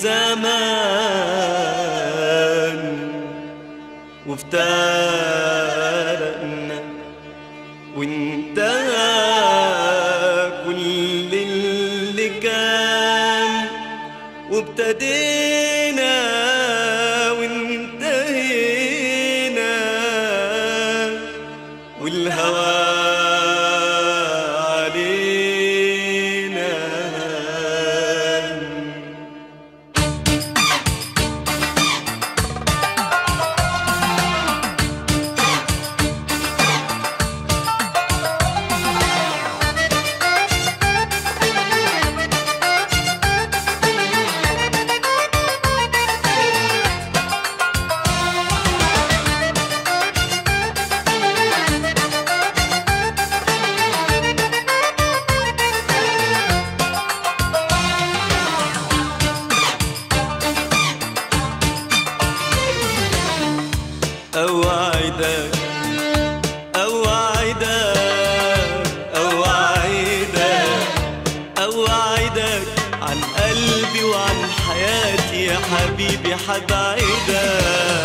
زمان وافترقنا وانتهى كل اللي كان وابتدينا وانتهينا والهوى علينا أوعدك أوعدك أوعدك أوعدك عن قلبي وعن حياتي يا حبيبي حبعدك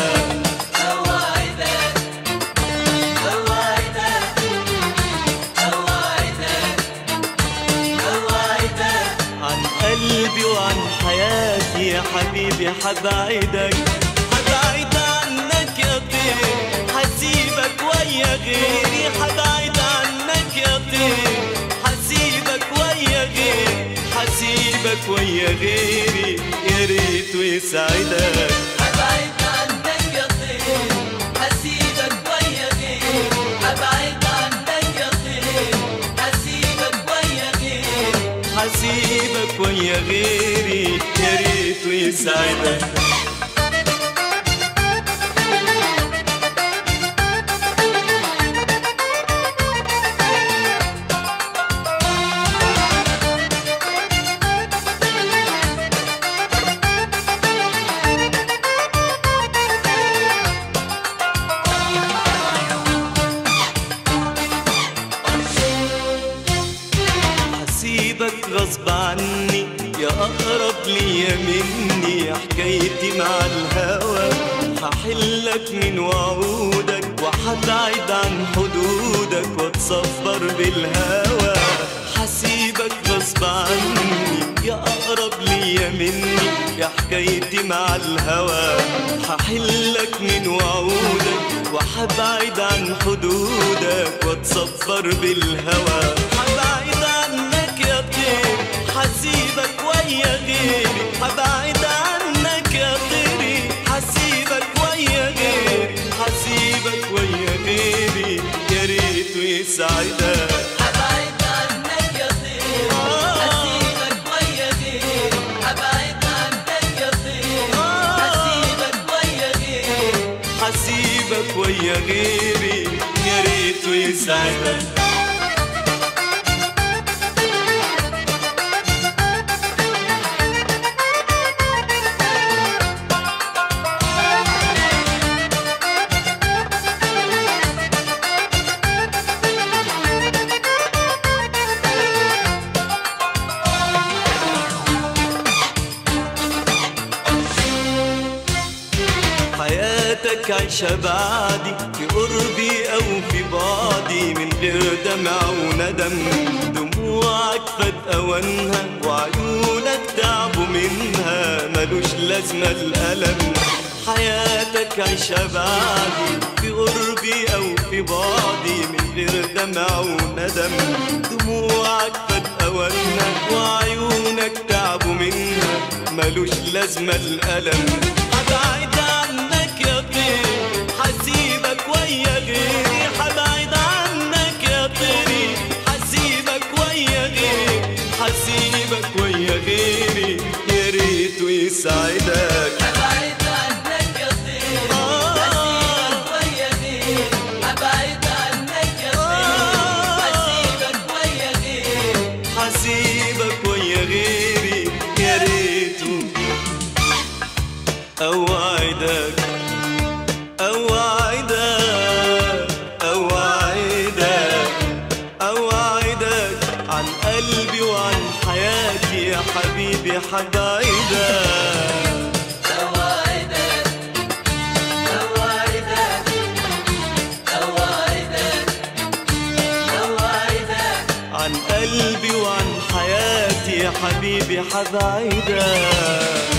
عن قلبي وعن حياتي يا حبيبي حبعدك حبعد عنك يا طير حسيبك ويا غيري حبعد عنك يا طير حسيبك ويا غيري حسيبك ويا غيري يا ريت ويسعدك أبعد عنك يا طير أسيبك ويا غير أبعد عنك يا طير أسيبك ويا غير حسيبك ويا غيري يا ريت ويسعدك حسيبك غصب عني يا أقرب ليا مني يا حكايتي مع الهوى هحلك من وعودك وحبعد عن حدودك واتصفر بالهوى حسيبك غصب عني يا أقرب ليا مني يا حكايتي مع الهوى هحلك من وعودك وحبعد عن حدودك واتصفر بالهوى حبعد عنك يا طير حسيبك ويا غيري حبعد عنك يا طيري حسيبك ويا غيري حسيبك ويا غيري يا ريت ويسعدك أبعد عنك يا طير أسيبك ويا غير أبعد عنك يا طير أسيبك ويا غير حسيبك ويا غيري يا ريت ويسعدك حياتك عيشة بعدي في قربي أو في بعدي من غير دمع وندم دموعك فات أوانها وعيونك تعبوا منها ملوش لازمة الألم حياتك عيشة بعدي في قربي أو في بعدي من غير دمع وندم دموعك فات أوانها وعيونك تعبوا منها ملوش لازمة الألم هبعد عنك يا طير حسيبك ويا غيري حبعد عنك يا طيري حسيبك ويا غيري حسيبك ويا غيري يا ريت ويسعدك أبعد عنك يا طير أسيبك ويا غير أبعد عنك يا طير أسيبك ويا غير حسيبك ويا غيري يا ريت أوعدك أوعدك أوعدك أوعدك عن قلبي وعن حياتي يا حبيبي حبايبك حبيبي حبعدك